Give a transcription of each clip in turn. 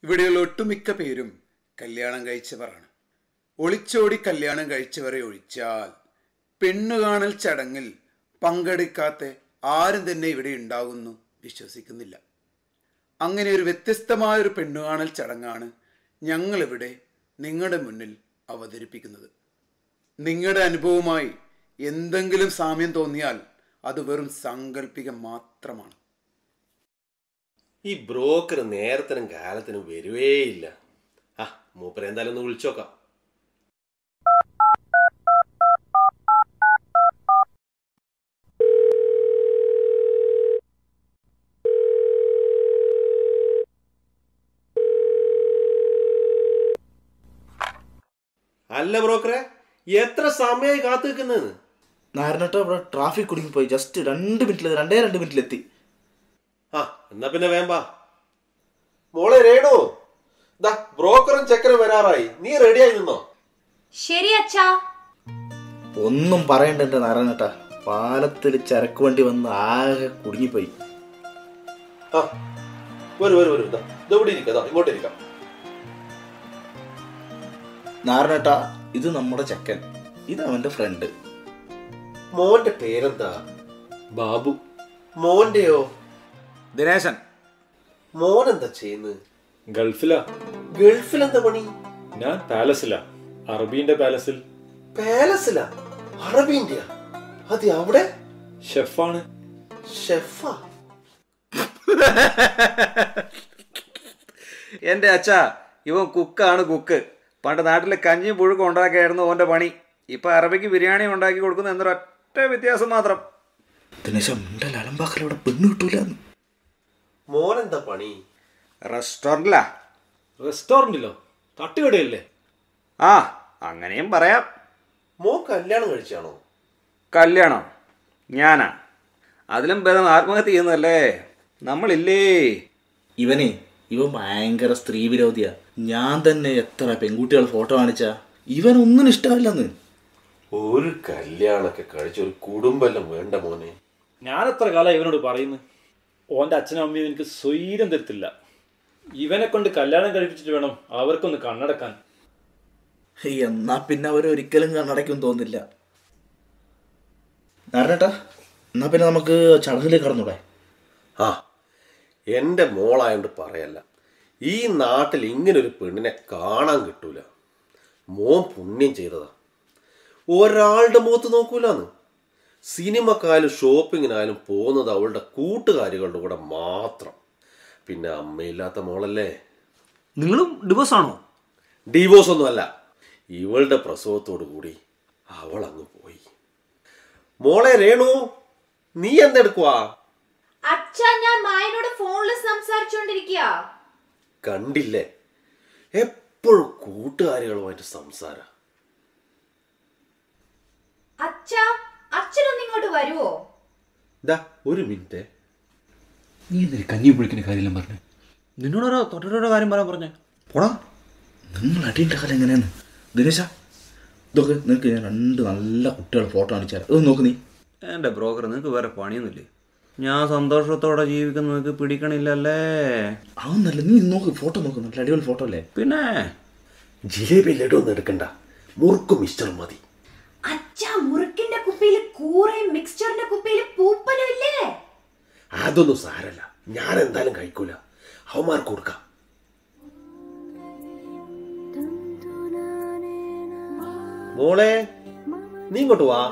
ഇവിടെയുള്ള ഒട്ടുമിക്ക പേരും കല്യാണം കഴിച്ചവരാണ് ഒളിച്ചോടി കല്യാണം കഴിച്ചവരെ ഒഴിച്ചാൽ പെണ്ണുകാണൽ ചടങ്ങിൽ പങ്കെടുക്കാത്ത ആരും തന്നെ ഇവിടെ ഉണ്ടാകുന്നു വിശ്വസിക്കുന്നില്ല അങ്ങനെ ഒരു വ്യത്യസ്തമായ ഒരു പെണ്ണുകാണൽ ചടങ്ങാണ് ഞങ്ങളിവിടെ നിങ്ങളുടെ മുന്നിൽ അവതരിപ്പിക്കുന്നത് നിങ്ങളുടെ അനുഭവവുമായി എന്തെങ്കിലും സാമ്യം തോന്നിയാൽ അത് വെറും സാങ്കല്പികം മാത്രമാണ് ഈ ബ്രോക്കർ നേരത്തിനും കാലത്തിനും വരുവേയില്ല ആ മൂപ്പരെ എന്തായാലും ഒന്ന് വിളിച്ചോക്കാം അല്ല ബ്രോക്കറെ എത്ര സമയമായി കാത്തു നിൽക്കുന്നതെന്ന് നാരായണേട്ട ഇവിടെ ട്രാഫിക് കുടുങ്ങി പോയി ജസ്റ്റ് രണ്ട് മിനിറ്റിൽ രണ്ടേ രണ്ട് മിനിറ്റിലെത്തി ആ എന്നാ പിന്നെ വേമ്പാ മോളെ രേണു ദാ ബ്രോക്കറും ചെക്കനും വരാറായി നീ റെഡിയായി നിന്നോ ശരി അച്ഛാ ഒന്നും പറയണ്ട എൻ്റെ നാരായണേട്ട പാലത്തിൽ ചരക്ക് വണ്ടി വന്ന് ആകെ കുടുങ്ങിപ്പോയി ആ വരൂ വരൂ വരൂ ദാ ഇവിടെ ഇരിക്കാം ദാ ഇങ്ങോട്ട് ഇരിക്കാം നാരായണേട്ട ഇത് നമ്മുടെ ചെക്കൻ ഇത് അവന്റെ ഫ്രണ്ട് മോന്റെ പേരെന്താ ബാബു മോന്റെയോ ദിനേശൻ മോൻ എന്താ ചെയ്യുന്നത് ഗൾഫിലാ ഗൾഫിൽ എന്താ പണി ഞാൻ പാലസിലാ അറബീന്റെ പാലസിൽ പാലസിലാ അറബിന്റെ അത് അവിടെ ഷെഫാണ് ഷെഫാ എൻ്റെ അച്ഛാ ഇവൻ കുക്കാണ് കുക്ക് പണ്ട് നാട്ടിലെ കഞ്ഞിയും പുഴുക്കും ഉണ്ടാക്കിയായിരുന്നു ഓൻ്റെ പണി ഇപ്പൊ അറബിക്ക് ബിരിയാണി ഉണ്ടാക്കി കൊടുക്കുന്ന എന്നൊരൊറ്റ വ്യത്യാസം മാത്രം ദിനേശ മിണ്ടൽ അലമ്പാക്കൽ അവിടെ പെണ്ണ് കിട്ടൂല മോൻ എന്താ പണി റെസ്റ്റോറൻറ്റിലാ റെസ്റ്റോറൻറ്റിലോ തട്ടുകടയല്ലേ ആ അങ്ങനെയും പറയാം മോൻ കല്യാണം കഴിച്ചാണോ കല്യാണം ഞാനാ അതിലും ഭേദം ആത്മഹത്യ ചെയ്യുന്നതല്ലേ നമ്മളില്ലേ ഇവനെ ഇവൻ ഭയങ്കര സ്ത്രീ വിരോധിയാ ഞാൻ തന്നെ എത്ര പെൺകുട്ടികൾ ഫോട്ടോ കാണിച്ച ഇവൻ ഒന്നിനും ഇഷ്ടമല്ലെന്ന് ഒരു കല്യാണൊക്കെ കഴിച്ച ഒരു കുടുംബെല്ലാം വേണ്ട മോനെ ഞാൻ എത്ര കാലം ഇവനോട് പറയുന്നു ഓൻ്റെ അച്ഛനും അമ്മയും എനിക്ക് സ്വൈരം തരത്തില്ല ഇവനെ കൊണ്ട് കല്യാണം കഴിപ്പിച്ചിട്ട് വേണം അവർക്കൊന്ന് കണ്ണടക്കാൻ എന്നാ പിന്നെ അവർ ഒരിക്കലും കണ്ണടയ്ക്കും തോന്നില്ല നാരായണേട്ടാ എന്നാ പിന്നെ നമുക്ക് ചടങ്ങിലേക്ക് കടന്നൂടെ ആ എൻ്റെ മോളായോണ്ട് പറയല്ല ഈ നാട്ടിൽ ഇങ്ങനെ ഒരു പെണ്ണിനെ കാണാൻ കിട്ടൂല മോൻ പുണ്യം ചെയ്തതാ ഒരാളുടെ മുഖത്ത് നോക്കൂലെന്ന് സിനിമക്കായാലും ഷോപ്പിങ്ങിനായാലും പോകുന്നത് അവളുടെ കൂട്ടുകാരികളുടെ കൂടെ മാത്രം പിന്നെ അമ്മയില്ലാത്ത മോളല്ലേ നിങ്ങളും ഡിവോഴ്സ് ആണോ ഡിവോഴ്സ് ഒന്നുമല്ല ഇവളുടെ പ്രസവത്തോടു കൂടി അവൾ അങ്ങ് പോയി മോളെ രേണു നീ എന്തെടുക്കുവാ അച്ഛാ ഞാൻ മായനോട് ഫോണിൽ സംസാരിച്ചോണ്ടിരിക്കുക കണ്ടില്ലേ എപ്പോഴും കൂട്ടുകാരികളുമായിട്ട് സംസാരം അച്ഛാ അച്ഛനൊന്ന് ഇങ്ങോട്ട് വരുവോ ദാ ഒരു മിനിറ്റ് നീ എന്തിനു കഞ്ഞി പുളിക്കുന്ന കാര്യമെല്ലാം പറഞ്ഞു നിന്നോടോരോ തൊട്ടോരോ കാര്യം പറയാൻ പറഞ്ഞേ പോടാ നിങ്ങൾ അടിയുടെ കാലം എങ്ങനെയാന്ന് ദിനേശ ഇതൊക്കെ നിനക്ക് ഞാൻ രണ്ട് നല്ല കുട്ടികളെ ഫോട്ടോ കാണിച്ചു തരാം ഇത് നോക്ക് നീ എൻ്റെ ബ്രോക്കർ നിങ്ങൾക്ക് വേറെ പണിയൊന്നുമില്ലേ ഞാൻ സന്തോഷത്തോടെ ജീവിക്കുന്ന നിങ്ങൾക്ക് പിടിക്കണില്ലല്ലേ അതൊന്നല്ല നീ നോക്ക് ഫോട്ടോ നോക്ക് നല്ല അടിപൊളി ഫോട്ടോ അല്ലേ പിന്നെ ജിലേബി ലഡു ഒന്നും എടുക്കണ്ട മുറുക്കും മിസ്റ്റർ മതി അച്ഛാ മുറുക്കിന്റെ കുപ്പിയിൽ കൂറയും മിക്സ്ചറിന്റെ കുപ്പിയിൽ പൂപ്പലും ഇല്ലേ അതൊന്നും സാരല്ല ഞാൻ എന്തായാലും കഴിക്കൂല അവന്മാർക്ക് കൊടുക്കാം മോളെ നീ ഇങ്ങോട്ട് വാ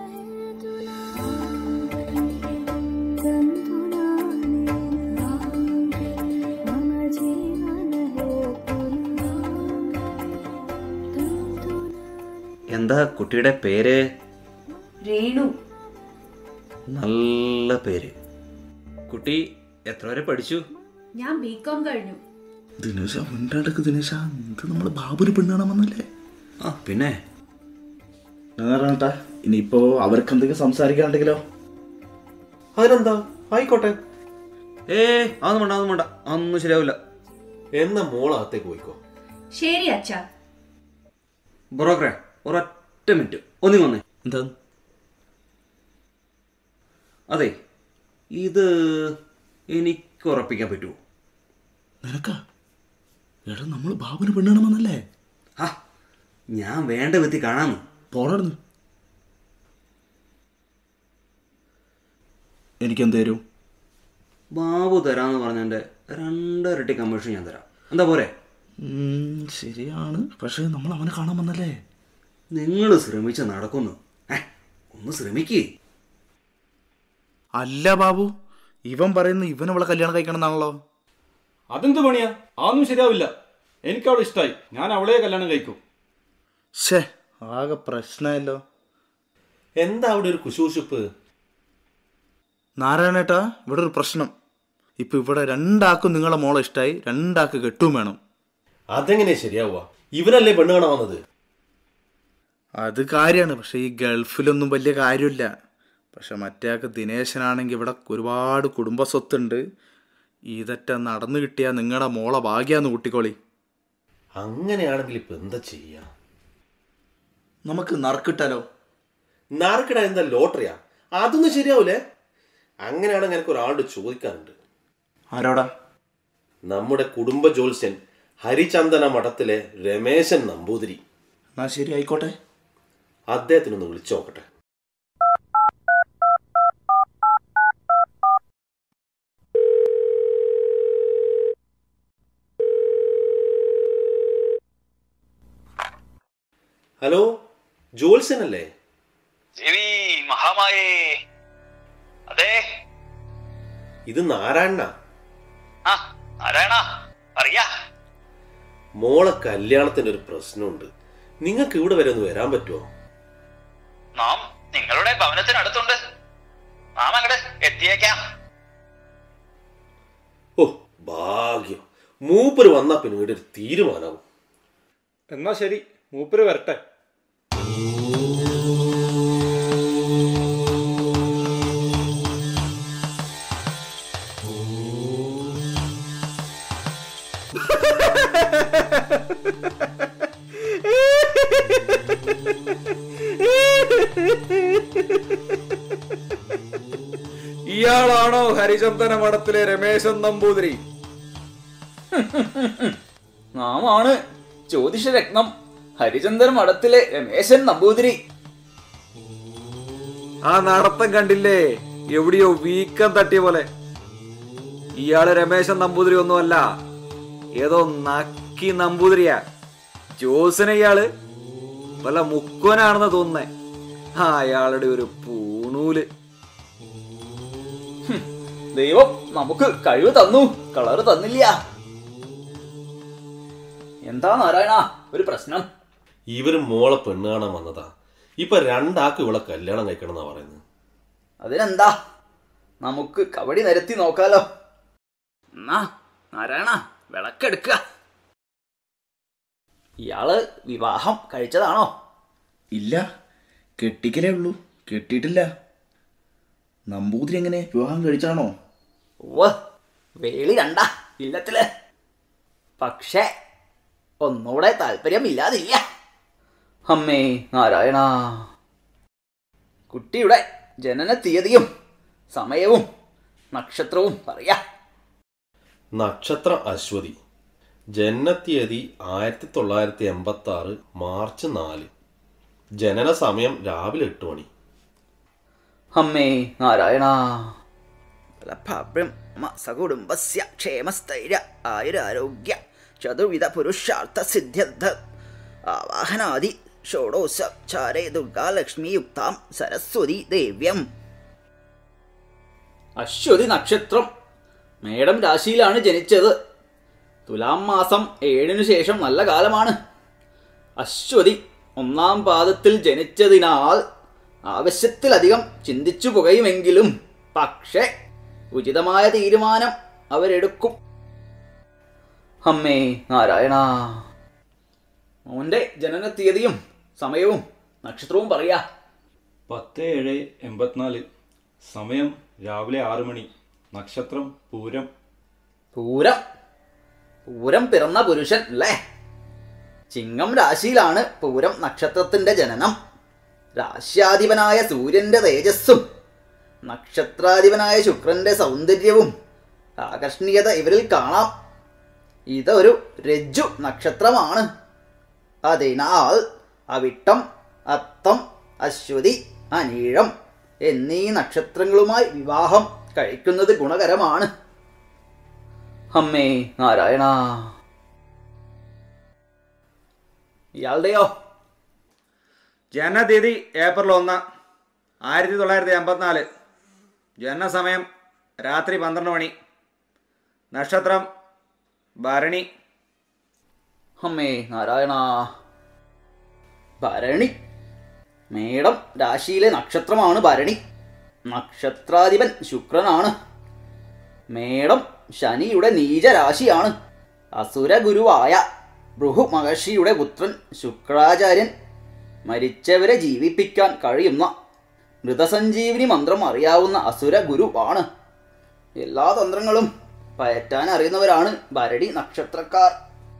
എന്താ കുട്ടിയുടെ പേര് രേണു നല്ല പേര് കുട്ടി എത്ര വരെ പഠിച്ചു ഞാൻ ബികോം കഴിഞ്ഞു ദിനേശ മിണ്ടാടക്ക് ദിനേശ ഇത് നമ്മൾ ബാബുന് പെണ്ണ് കാണാൻ വന്നല്ലേ ആ പിന്നെ പറഞ്ഞാ ഇനിയിപ്പോ അവർക്ക് എന്തെങ്കിലും സംസാരിക്കാണ്ടെങ്കിലോ അതിനെന്താ ആയിക്കോട്ടെ ഏ അതൊന്നും വേണ്ട അതൊന്നും വേണ്ട അതൊന്നും ശരിയാവില്ല എന്നാ മോളകത്തേക്ക് പോയിക്കോ ശരി അച്ഛാ ബ്രോക്കറെ ഒരൊറ്റ മിനിറ്റ് ഒന്നി വന്നേ എന്താ അതെ ഇത് എനിക്ക് ഉറപ്പിക്കാൻ പറ്റുമോ നിനക്കാ എടാ നമ്മൾ ബാബുന് പെണ്ണണമെന്നല്ലേ ആ ഞാൻ വേണ്ട വിത്തി കാണാമെന്ന് പോണടുന്ന് എനിക്കെന്ത് തരും ബാബു തരാമെന്ന് പറഞ്ഞതിൻ്റെ രണ്ടരട്ടി കമ്മീഷൻ ഞാൻ തരാം എന്താ പോരെ ഉം, ശരിയാണ് പക്ഷേ നമ്മൾ അവനെ കാണാൻ വന്നല്ലേ നിങ്ങൾ ശ്രമിച്ച് നടക്കുന്നു ഏ ഒന്ന് ശ്രമിക്കേ അല്ല ബാബു ഇവൻ പറയുന്ന ഇവൻ അവളെ കല്യാണം കഴിക്കണം എന്നാണല്ലോ അതെന്ത് പണിയാ അതൊന്നും ശരിയാവില്ല എനിക്ക് അവളെ ഇഷ്ടമായി ഞാൻ അവളെ കല്യാണം കഴിക്കും ഷേ ആകെ പ്രശ്നമല്ലോ എന്താ അവിടെ ഒരു കുശൂഷിപ്പ് നാരായണേട്ടാ ഇവിടെ ഒരു പ്രശ്നം ഇപ്പൊ ഇവിടെ രണ്ടാക്കും നിങ്ങളെ മോളെ ഇഷ്ടമായി രണ്ടാക്ക് കെട്ടും വേണം അതെങ്ങനെ ശരിയാവുക ഇവനല്ലേ പെണ്ണ് കാണാൻ വന്നത് അത് കാര്യമാണ് പക്ഷെ ഈ ഗൾഫിലൊന്നും വലിയ കാര്യമില്ല പക്ഷെ മറ്റേയാൾക്ക് ദിനേശനാണെങ്കിൽ ഇവിടെ ഒരുപാട് കുടുംബ സ്വത്തുണ്ട് ഇതറ്റ നടന്നു കിട്ടിയാൽ നിങ്ങളുടെ മോളെ ഭാഗ്യാന്ന് കൂട്ടിക്കോളി അങ്ങനെയാണെങ്കിൽ ഇപ്പൊ എന്താ ചെയ്യാ നമുക്ക് നറുക്കിട്ടാലോ നാർക്കിട എന്താ ലോട്ടറിയാ അതൊന്നും ശരിയാവൂലേ അങ്ങനെയാണെങ്കിൽ എനിക്ക് ഒരാളോട് ചോദിക്കാനുണ്ട് ആരോടാ നമ്മുടെ കുടുംബ ജ്യോത്സ്യൻ ഹരിചന്ദന മഠത്തിലെ രമേശൻ നമ്പൂതിരി എന്നാ ശരി ആയിക്കോട്ടെ അദ്ദേഹത്തിനൊന്ന് വിളിച്ചു നോക്കട്ടെ ഹലോ ജ്യോത്സ്യനല്ലേ ദേവി മഹാമായേ അതെ ഇത് നാരായണ ആ നാരായണ അറിയാ മോളെ കല്യാണത്തിന്റെ ഒരു പ്രശ്നമുണ്ട് നിങ്ങൾക്ക് ഇവിടെ വരെ ഒന്ന് വരാൻ പറ്റുമോ നാം നിങ്ങളുടെ ഭവനത്തിനടുത്തുണ്ട് നാം അങ്ങട് എത്തിയേക്കാം ഓ ഭാഗ്യം മൂപ്പര് വന്നാ പിന്നെ ഇവിടെ ഒരു തീരുമാനമാവും എന്നാ ശരി മൂപ്പര് വരട്ടെ ഇയാളാണോ ഹരിചന്ദന മഠത്തിലെ രമേശൻ നമ്പൂതിരി നാമാണ് ജ്യോതിഷരത്നം ഹരിചന്ദൻ മഠത്തിലെ രമേശൻ നമ്പൂതിരി ആ നടത്തം കണ്ടില്ലേ എവിടെയോ വീക്കം തട്ടിയ പോലെ ഇയാള് രമേശൻ നമ്പൂതിരി ഒന്നുമല്ല ഏതോ നക്കി നമ്പൂതിരിയാ ജോസിന് ഇയാള് വല്ല മുക്കുവനാണെന്ന് തോന്നുന്നേ ആ അയാളുടെ ഒരു പൂണൂല് ദൈവം നമുക്ക് കഴിവ് തന്നു കളറ് തന്നില്ല എന്താ നാരായണ ഒരു പ്രശ്നം ഇവര് മോളെ പെണ്ണ് കാണാൻ വന്നതാ ഇപ്പൊ രണ്ടാൾക്ക് ഇവളെ കല്യാണം കഴിക്കണം എന്നാ പറയുന്നത് അതിനെന്താ നമുക്ക് കബഡി നിരത്തി നോക്കാലോ എന്നാ നാരായണ വിളക്കെടുക്കുക ഇയാള് വിവാഹം കഴിച്ചതാണോ ഇല്ല കെട്ടിക്കലേ ഉള്ളൂ കെട്ടിയിട്ടില്ല നമ്പൂതിരി എങ്ങനെ വിവാഹം കഴിച്ചാണോ ഉവ്വ് വേളി കണ്ട ഇല്ലത്തില് പക്ഷേ ഒന്നുകൂടെ താല്പര്യമില്ലാതില്ല അമ്മേ നാരായണ കുട്ടിയുടെ ജനന തീയതിയും സമയവും നക്ഷത്രവും പറയാ നക്ഷത്രം അശ്വതി ജനനത്തീയതി ആയിരത്തി തൊള്ളായിരത്തി എൺപത്തി ആറ് മാർച്ച് നാല് ജനന സമയം രാവിലെ എട്ട് മണി അമ്മേ നാരായണ ബ്രഹ്മ സകുടുംബസ്യ ക്ഷേമസ്ഥൈര്യ ആയുരാരോഗ്യ ചതുർവിധ പുരുഷാർത്ഥ സിദ്ധ്യർത്ഥ ആവാഹനാദി ഷോഡോസ ചാരേ ദുർഗാലക്ഷ്മിയുക്താം സരസ്വതി ദേവ്യം അശ്വതി നക്ഷത്രം മേടം രാശിയിലാണ് ജനിച്ചത് തുലാം മാസം ഏഴിനു ശേഷം നല്ല കാലമാണ് അശ്വതി ഒന്നാം പാദത്തിൽ ജനിച്ചതിനാൽ ആവശ്യത്തിലധികം ചിന്തിച്ചു പുകയുമെങ്കിലും പക്ഷേ ഉചിതമായ തീരുമാനം അവരെടുക്കും അമ്മേ നാരായണ മോന്റെ ജനന തീയതിയും സമയവും നക്ഷത്രവും പറയാ പത്ത് ഏഴ് എൺപത്തിനാല് സമയം രാവിലെ ആറ് മണി നക്ഷത്രം പൂരം പൂരം പൂരം പിറന്ന പുരുഷൻ അല്ലേ ചിങ്ങം രാശിയിലാണ് പൂരം നക്ഷത്രത്തിന്റെ ജനനം രാശ്യാധിപനായ സൂര്യന്റെ തേജസ്സും നക്ഷത്രാധിപനായ ശുക്രന്റെ സൗന്ദര്യവും ആകർഷണീയത ഇവരിൽ കാണാം ഇതൊരു രജ്ജു നക്ഷത്രമാണ് അതിനാൽ അവിട്ടം അത്തം അശ്വതി അനീഴം എന്നീ നക്ഷത്രങ്ങളുമായി വിവാഹം കഴിക്കുന്നത് ഗുണകരമാണ് അമ്മേ നാരായണ ഇയാളുടെയോ ജനതീയതി ഏപ്രിൽ ഒന്ന് ആയിരത്തി തൊള്ളായിരത്തി എൺപത്തിനാല് ജനനസമയം രാത്രി പന്ത്രണ്ട് മണി നക്ഷത്രം ഭരണി അമ്മേ നാരായണ ഭരണി മേടം രാശിയിലെ നക്ഷത്രമാണ് ഭരണി നക്ഷത്രാധിപൻ ശുക്രനാണ് മേടം ശനിയുടെ നീചരാശിയാണ് അസുരഗുരുവായ ഭൃഹു മഹർഷിയുടെ പുത്രൻ ശുക്രാചാര്യൻ മരിച്ചവരെ ജീവിപ്പിക്കാൻ കഴിയുന്ന മൃതസഞ്ജീവിനി മന്ത്രം അറിയാവുന്ന അസുര ഗുരുവാണ് എല്ലാ തന്ത്രങ്ങളും പയറ്റാൻ അറിയുന്നവരാണ് ഭരണി നക്ഷത്രക്കാർ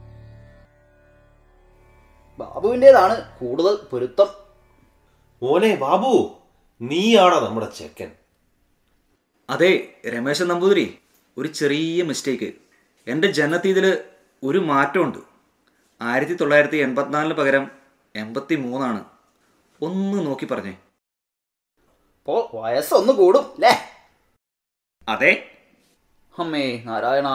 ബാബുവിൻ്റെതാണ് കൂടുതൽ പൊരുത്തം മോനെ ബാബു നീയാണോ നമ്മുടെ ചെക്കൻ അതെ രമേശൻ നമ്പൂതിരി ഒരു ചെറിയ മിസ്റ്റേക്ക് എൻ്റെ ജനതീയതിൽ ഒരു മാറ്റമുണ്ട് ആയിരത്തി തൊള്ളായിരത്തി എൺപത്തിനാലിന് പകരം എൺപത്തി മൂന്നാണ് ഒന്ന് നോക്കി പറഞ്ഞേ അപ്പോൾ വയസ്സൊന്ന് കൂടും അല്ലേ അതെ അമ്മേ നാരായണ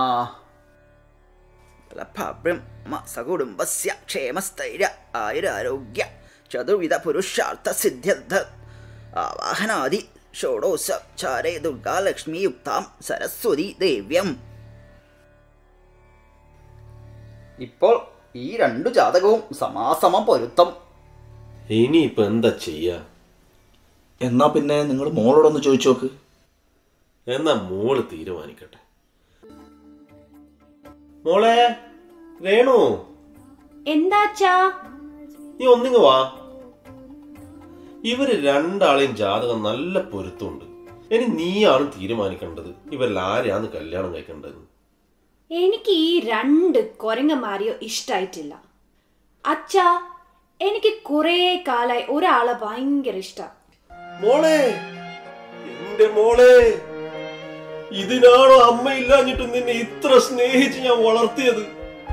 ബ്രഹ്മ സകുടുംബസ്യ ക്ഷേമസ്ഥൈര്യ ആയുരാരോഗ്യ ചതുർവിധ പുരുഷാർത്ഥ സിദ്ധ്യർത്ഥ ആവാഹനാദി ഷോഡോസ ചാരേ ദുർഗാലക്ഷ്മിയുക്താം സരസ്വതി ദേവ്യം ഇപ്പോൾ ഈ രണ്ടു ജാതകവും സമാസമ പൊരുത്തം ഇനിയിപ്പോ എന്താ ചെയ്യാ എന്നാ പിന്നെ നിങ്ങൾ മോളോടൊന്ന് ചോദിച്ചു നോക്ക് എന്നാ മോള് തീരുമാനിക്കട്ടെ മോളെ രേണു എന്താച്ചാ നീ ഒന്നിങ്ങ് വാ ഇവര് രണ്ടാളെയും ജാതകം നല്ല പൊരുത്തമുണ്ട് ഇനി നീയാണ് തീരുമാനിക്കേണ്ടത് ഇവരിൽ ആരെയാണ് കല്യാണം കഴിക്കേണ്ടത് എനിക്ക് ഈ രണ്ട് കൊരങ്ങന്മാരെയോ ഇഷ്ടായിട്ടില്ല അച്ഛാ എനിക്ക് കുറേ കാലായി ഒരാളെ ഭയങ്കര ഇഷ്ടം മോളെ എന്റെ മോളെ ഇതിനാണോ അമ്മ ഇല്ലാഞ്ഞിട്ടും നിന്നെ ഇത്ര സ്നേഹിച്ച് ഞാൻ വളർത്തിയത്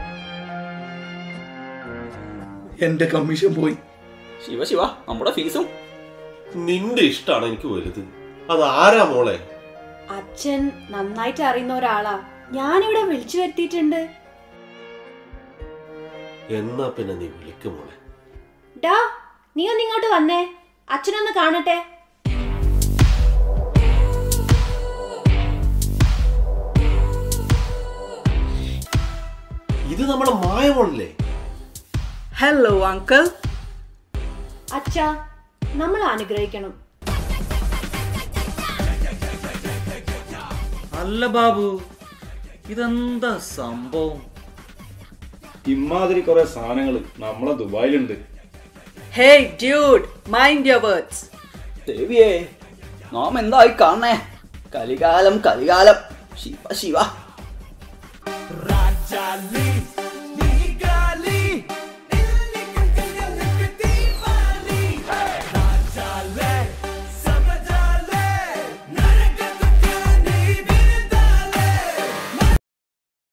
എൻ്റെ കമ്മീഷൻ പോയി ശിവ ശിവ നമ്മുടെ ഫീസും നിന്റെ ഇഷ്ടമാണ് എനിക്ക് വലുത് അത് ആരാ മോളെ അച്ഛൻ നന്നായിട്ട് അറിയുന്ന ഒരാളാ ഞാനിവിടെ വിളിച്ചു വരുത്തിയിട്ടുണ്ട് എന്നാ പിന്നെ നീ വിളിക്ക് മോളെ ഡാ നീ ഒന്ന് ഇങ്ങോട്ട് വന്നേ അച്ഛനൊന്ന് കാണട്ടെ ഇത് നമ്മുടെ മായമോളല്ലേ Hello, Uncle. അച്ഛാ നമ്മൾ അനുഗ്രഹിക്കണം അല്ല ബാബു ഇതെന്താ സംഭവം ഇമാതിരി കുറെ സാധനങ്ങൾ നമ്മളെ ദുബായിലുണ്ട് Hey, dude, mind your words. ദേവിയേ നാം എന്തായി കാണണേ കലികാലം കലികാലം ശിവ ശിവ